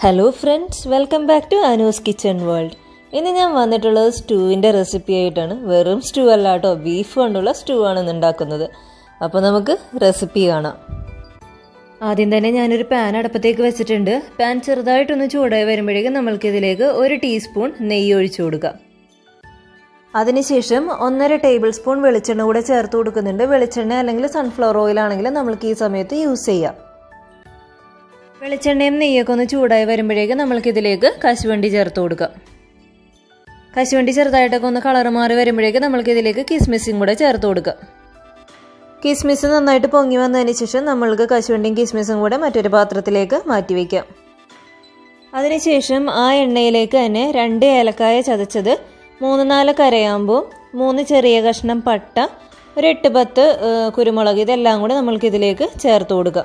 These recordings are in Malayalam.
hello friends welcome back to Anu's kitchen world ഇന്ന് ഞാൻ വന്നിട്ടുള്ളത് സ്റ്റൂവിൻ്റെ റെസിപ്പി ആയിട്ടാണ് വെറും സ്റ്റൂ അല്ല കേട്ടോ ബീഫ് കൊണ്ടുള്ള സ്റ്റൂ ആണ് ഇന്ന് ഉണ്ടാക്കുന്നത് അപ്പോൾ നമുക്ക് റെസിപ്പി കാണാം ആദ്യം തന്നെ ഞാനൊരു പാൻ അടുപ്പത്തേക്ക് വെച്ചിട്ടുണ്ട് പാൻ ചെറുതായിട്ടൊന്ന് ചൂടായി വരുമ്പോഴേക്കും നമ്മൾക്കിതിലേക്ക് ഒരു ടീസ്പൂൺ നെയ്യ് ഒഴിച്ചു കൊടുക്കാം അതിനുശേഷം ഒന്നര ടേബിൾ സ്പൂൺ വെളിച്ചെണ്ണ കൂടെ ചേർത്ത് കൊടുക്കുന്നുണ്ട് വെളിച്ചെണ്ണ അല്ലെങ്കിൽ സൺഫ്ലവർ ഓയിൽ ആണെങ്കിൽ നമ്മൾക്ക് ഈ സമയത്ത് യൂസ് ചെയ്യാം വെളിച്ചെണ്ണയും നെയ്യൊക്കെ ഒന്ന് ചൂടായി വരുമ്പോഴേക്കും നമ്മൾക്കിതിലേക്ക് കശുവണ്ടി ചേർത്ത് കൊടുക്കാം കശുവണ്ടി ചെറുതായിട്ടൊക്കെ ഒന്ന് കളർ മാറി വരുമ്പോഴേക്കും നമ്മൾക്കിതിലേക്ക് കിസ്മിസും കൂടെ ചേർത്ത് കൊടുക്കാം കിസ്മിസ് നന്നായിട്ട് പൊങ്ങി വന്നതിന് ശേഷം നമ്മൾക്ക് കശുവണ്ടിയും കിസ്മിസും കൂടെ മറ്റൊരു പാത്രത്തിലേക്ക് മാറ്റി വയ്ക്കാം അതിനുശേഷം ആ എണ്ണയിലേക്ക് തന്നെ രണ്ട് ഏലക്കായ ചതച്ചത് മൂന്ന് നാല് കരയാമ്പൂ മൂന്ന് ചെറിയ കഷ്ണം പട്ട ഒരു എട്ട് പത്ത് കുരുമുളക് ഇതെല്ലാം കൂടെ നമ്മൾക്കിതിലേക്ക് ചേർത്ത് കൊടുക്കാം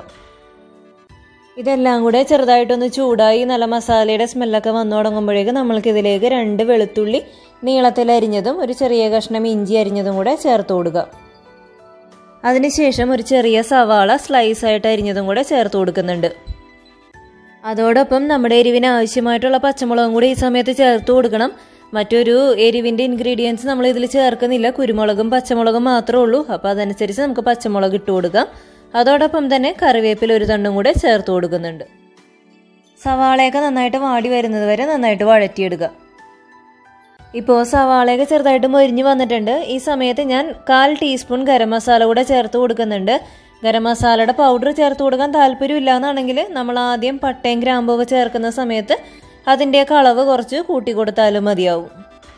ഇതെല്ലാം കൂടെ ചെറുതായിട്ടൊന്ന് ചൂടായി നല്ല മസാലയുടെ സ്മെല്ലൊക്കെ വന്നു തുടങ്ങുമ്പോഴേക്ക് നമ്മൾക്കിതിലേക്ക് രണ്ട് വെളുത്തുള്ളി നീളത്തിൽ അരിഞ്ഞതും ഒരു ചെറിയ കഷ്ണം ഇഞ്ചി അരിഞ്ഞതും കൂടെ ചേർത്ത് കൊടുക്കുക അതിനുശേഷം ഒരു ചെറിയ സവാള സ്ലൈസ് ആയിട്ട് അരിഞ്ഞതും കൂടെ ചേർത്ത് കൊടുക്കുന്നുണ്ട് അതോടൊപ്പം നമ്മുടെ എരിവിന് ആവശ്യമായിട്ടുള്ള പച്ചമുളകും കൂടി ഈ സമയത്ത് ചേർത്ത് കൊടുക്കണം മറ്റൊരു എരിവിൻ്റെ ഇൻഗ്രീഡിയൻസ് നമ്മൾ ഇതിൽ ചേർക്കുന്നില്ല കുരുമുളകും പച്ചമുളകും മാത്രമേ ഉള്ളൂ അപ്പോൾ അതനുസരിച്ച് നമുക്ക് പച്ചമുളക് ഇട്ട് കൊടുക്കാം അതോടൊപ്പം തന്നെ കറിവേപ്പില ഒരു തണ്ടും കൂടെ ചേർത്ത് കൊടുക്കുന്നുണ്ട് സവാളയൊക്കെ നന്നായിട്ട് വാടി വരുന്നത് വരെ നന്നായിട്ട് വഴറ്റിയെടുക്കുക ഇപ്പോൾ സവാളയൊക്കെ ചെറുതായിട്ട് മൊരിഞ്ഞ് വന്നിട്ടുണ്ട് ഈ സമയത്ത് ഞാൻ കാൽ ടീസ്പൂൺ ഗരം മസാല കൂടെ ചേർത്ത് കൊടുക്കുന്നുണ്ട് ഗരം മസാലയുടെ പൗഡർ ചേർത്ത് കൊടുക്കാൻ താല്പര്യമില്ല എന്നാണെങ്കിൽ നമ്മൾ ആദ്യം പട്ടയും ഗ്രാമ്പും ഒക്കെ ചേർക്കുന്ന സമയത്ത് അതിൻ്റെയൊക്കെ അളവ് കുറച്ച് കൂട്ടി കൊടുത്താലും മതിയാവും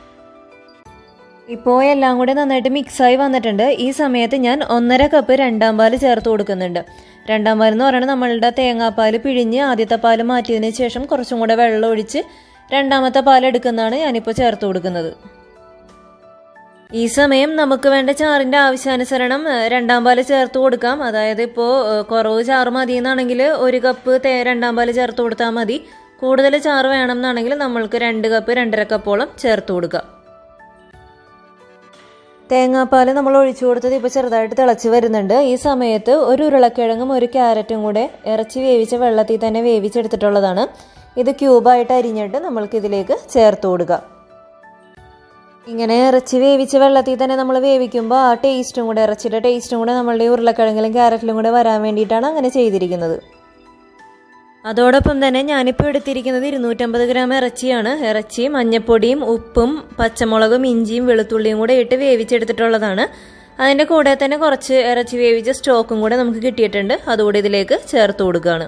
ഇപ്പോൾ എല്ലാം കൂടെ നന്നായിട്ട് മിക്സായി വന്നിട്ടുണ്ട് ഈ സമയത്ത് ഞാൻ ഒന്നര കപ്പ് രണ്ടാം പാൽ ചേർത്ത് കൊടുക്കുന്നുണ്ട് രണ്ടാം പാൽ എന്ന് പറയുന്നത് നമ്മളുടെ തേങ്ങാപ്പാൽ പിഴിഞ്ഞ് ആദ്യത്തെ പാൽ മാറ്റിയതിന് ശേഷം കുറച്ചും കൂടെ വെള്ളം ഒഴിച്ച് രണ്ടാമത്തെ പാൽ എടുക്കുന്നതാണ് ഞാനിപ്പോൾ ചേർത്ത് കൊടുക്കുന്നത് ഈ സമയം നമുക്ക് വേണ്ട ചാറിൻ്റെ ആവശ്യാനുസരണം രണ്ടാം പാൽ ചേർത്ത് കൊടുക്കാം അതായത് ഇപ്പോൾ കുറവ് ചാറ് മതി എന്നാണെങ്കിൽ ഒരു കപ്പ് തേ രണ്ടാം പാൽ ചേർത്ത് കൊടുത്താൽ മതി കൂടുതൽ ചാറ് വേണം എന്നാണെങ്കിൽ നമ്മൾക്ക് രണ്ട് കപ്പ് രണ്ടര കപ്പോളം ചേർത്ത് കൊടുക്കാം തേങ്ങാപ്പാൽ നമ്മൾ ഒഴിച്ചു കൊടുത്തത് ഇപ്പോൾ ചെറുതായിട്ട് തിളച്ച് വരുന്നുണ്ട് ഈ സമയത്ത് ഒരു ഉരുളക്കിഴങ്ങും ഒരു ക്യാരറ്റും കൂടെ ഇറച്ചി വേവിച്ച വെള്ളത്തിൽ തന്നെ വേവിച്ചെടുത്തിട്ടുള്ളതാണ് ഇത് ക്യൂബായിട്ട് അരിഞ്ഞിട്ട് നമ്മൾക്ക് ഇതിലേക്ക് ചേർത്ത് കൊടുക്കാം ഇങ്ങനെ ഇറച്ചി വേവിച്ച വെള്ളത്തിൽ തന്നെ നമ്മൾ വേവിക്കുമ്പോൾ ആ ടേസ്റ്റും കൂടെ ഇറച്ചിയുടെ ടേസ്റ്റും കൂടെ നമ്മളുടെ ഉരുളക്കിഴങ്ങിലും ക്യാരറ്റിലും കൂടെ വരാൻ വേണ്ടിയിട്ടാണ് അങ്ങനെ ചെയ്തിരിക്കുന്നത് അതോടൊപ്പം തന്നെ ഞാനിപ്പോൾ എടുത്തിരിക്കുന്നത് ഇരുന്നൂറ്റമ്പത് ഗ്രാം ഇറച്ചിയാണ് ഇറച്ചി മഞ്ഞപ്പൊടിയും ഉപ്പും പച്ചമുളകും ഇഞ്ചിയും വെളുത്തുള്ളിയും കൂടെ ഇട്ട് വേവിച്ചെടുത്തിട്ടുള്ളതാണ് അതിൻ്റെ കൂടെ തന്നെ കുറച്ച് ഇറച്ചി വേവിച്ച സ്റ്റോക്കും കൂടെ നമുക്ക് കിട്ടിയിട്ടുണ്ട് അതുകൂടി ഇതിലേക്ക് ചേർത്ത് കൊടുക്കുകയാണ്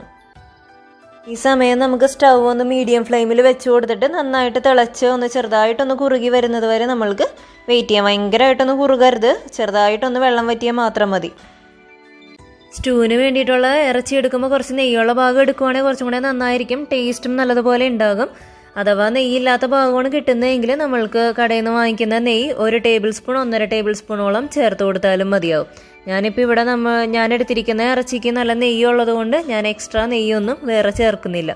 ഈ സമയം നമുക്ക് സ്റ്റൗ ഒന്ന് മീഡിയം ഫ്ലെയിമിൽ വെച്ച് കൊടുത്തിട്ട് നന്നായിട്ട് തിളച്ച് ഒന്ന് ചെറുതായിട്ടൊന്ന് കുറുകി വരുന്നത് വരെ നമ്മൾക്ക് വെയിറ്റ് ചെയ്യാം ഭയങ്കരമായിട്ടൊന്ന് കുറുകരുത് ചെറുതായിട്ടൊന്ന് വെള്ളം വറ്റിയാൽ മാത്രം മതി സ്റ്റൂവിന് വേണ്ടിയിട്ടുള്ള ഇറച്ചി എടുക്കുമ്പോൾ കുറച്ച് നെയ്യുള്ള ഭാഗം എടുക്കുവാണെങ്കിൽ കുറച്ചും കൂടെ നന്നായിരിക്കും ടേസ്റ്റും നല്ലതുപോലെ ഉണ്ടാകും അഥവാ നെയ്യില്ലാത്ത ഭാഗമാണ് കിട്ടുന്നതെങ്കിൽ നമ്മൾക്ക് കടയിൽ നിന്ന് വാങ്ങിക്കുന്ന നെയ്യ് ഒരു ടേബിൾ സ്പൂൺ ഒന്നര ടേബിൾ സ്പൂണോളം ചേർത്ത് കൊടുത്താലും മതിയാവും ഞാനിപ്പോൾ ഇവിടെ നമ്മൾ ഞാൻ എടുത്തിരിക്കുന്ന ഇറച്ചിക്ക് നല്ല നെയ്യുള്ളത് കൊണ്ട് ഞാൻ എക്സ്ട്രാ നെയ്യൊന്നും വേറെ ചേർക്കുന്നില്ല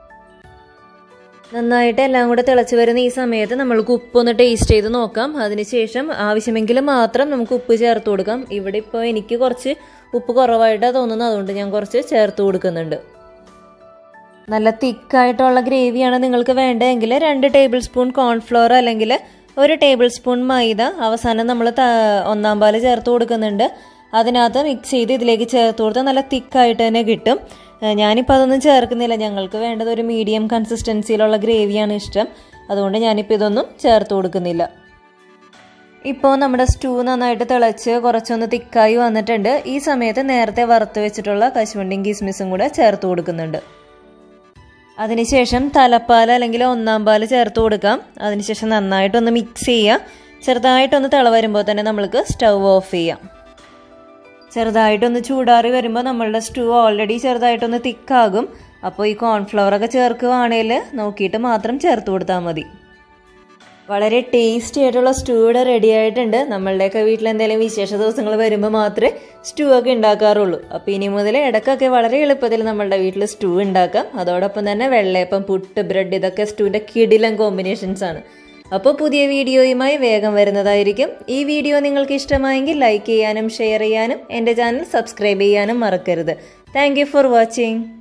നന്നായിട്ട് എല്ലാം കൂടെ തിളച്ച് വരുന്ന ഈ സമയത്ത് നമ്മൾക്ക് ഉപ്പൊന്ന് ടേസ്റ്റ് ചെയ്ത് നോക്കാം അതിനുശേഷം ആവശ്യമെങ്കിൽ മാത്രം നമുക്ക് ഉപ്പ് ചേർത്ത് കൊടുക്കാം ഇവിടെ ഇപ്പോൾ എനിക്ക് കുറച്ച് ഉപ്പ് കുറവായിട്ടാണ് തോന്നുന്നത് അതുകൊണ്ട് ഞാൻ കുറച്ച് ചേർത്ത് കൊടുക്കുന്നുണ്ട് നല്ല തിക്കായിട്ടുള്ള ഗ്രേവിയാണ് നിങ്ങൾക്ക് വേണ്ടതെങ്കിൽ രണ്ട് ടേബിൾ സ്പൂൺ കോൺഫ്ലോർ അല്ലെങ്കിൽ ഒരു ടേബിൾ സ്പൂൺ മൈദ അവസാനം നമ്മൾ ഒന്നാം പാല് ചേർത്ത് കൊടുക്കുന്നുണ്ട് അതിനകത്ത് മിക്സ് ചെയ്ത് ഇതിലേക്ക് ചേർത്ത് കൊടുത്താൽ നല്ല തിക്കായിട്ട് തന്നെ കിട്ടും ഞാനിപ്പോൾ അതൊന്നും ചേർക്കുന്നില്ല ഞങ്ങൾക്ക് വേണ്ടത് ഒരു മീഡിയം കൺസിസ്റ്റൻസിയിലുള്ള ഗ്രേവിയാണ് ഇഷ്ടം അതുകൊണ്ട് ഞാനിപ്പോൾ ഇതൊന്നും ചേർത്ത് കൊടുക്കുന്നില്ല ഇപ്പോൾ നമ്മുടെ സ്റ്റൂ നന്നായിട്ട് തിളച്ച് കുറച്ചൊന്ന് തിക്കായി വന്നിട്ടുണ്ട് ഈ സമയത്ത് നേരത്തെ വറുത്ത് വെച്ചിട്ടുള്ള കശുവണ്ടിയും കിസ്മിസും കൂടെ ചേർത്ത് കൊടുക്കുന്നുണ്ട് അതിനുശേഷം തലപ്പാൽ അല്ലെങ്കിൽ ഒന്നാം പാൽ ചേർത്ത് കൊടുക്കാം അതിനുശേഷം നന്നായിട്ടൊന്ന് മിക്സ് ചെയ്യുക ചെറുതായിട്ടൊന്ന് തിള വരുമ്പോൾ തന്നെ നമ്മൾക്ക് സ്റ്റൗ ഓഫ് ചെയ്യാം ചെറുതായിട്ടൊന്ന് ചൂടാറി വരുമ്പോൾ നമ്മളുടെ സ്റ്റൂ ഓൾറെഡി ചെറുതായിട്ടൊന്ന് തിക്കാകും അപ്പോൾ ഈ കോൺഫ്ലവർ ഒക്കെ ചേർക്കുകയാണെങ്കിൽ നോക്കിയിട്ട് മാത്രം ചേർത്ത് കൊടുത്താൽ മതി വളരെ ടേസ്റ്റി ആയിട്ടുള്ള സ്റ്റൂ ഇവിടെ റെഡി ആയിട്ടുണ്ട് നമ്മളുടെയൊക്കെ വീട്ടിൽ എന്തെങ്കിലും വിശേഷ ദിവസങ്ങൾ വരുമ്പോൾ മാത്രമേ സ്റ്റൂ ഒക്കെ ഉണ്ടാക്കാറുള്ളൂ അപ്പോൾ ഇനി മുതൽ ഇടയ്ക്കൊക്കെ വളരെ എളുപ്പത്തിൽ നമ്മളുടെ വീട്ടിൽ സ്റ്റൂ ഉണ്ടാക്കാം അതോടൊപ്പം തന്നെ വെള്ളയപ്പം പുട്ട് ബ്രെഡ് ഇതൊക്കെ സ്റ്റൂവിൻ്റെ കിടിലം കോമ്പിനേഷൻസ് ആണ് അപ്പോൾ പുതിയ വീഡിയോയുമായി വേഗം വരുന്നതായിരിക്കും ഈ വീഡിയോ നിങ്ങൾക്ക് ഇഷ്ടമായെങ്കിൽ ലൈക്ക് ചെയ്യാനും ഷെയർ ചെയ്യാനും എൻ്റെ ചാനൽ സബ്സ്ക്രൈബ് ചെയ്യാനും മറക്കരുത് താങ്ക് ഫോർ വാച്ചിങ്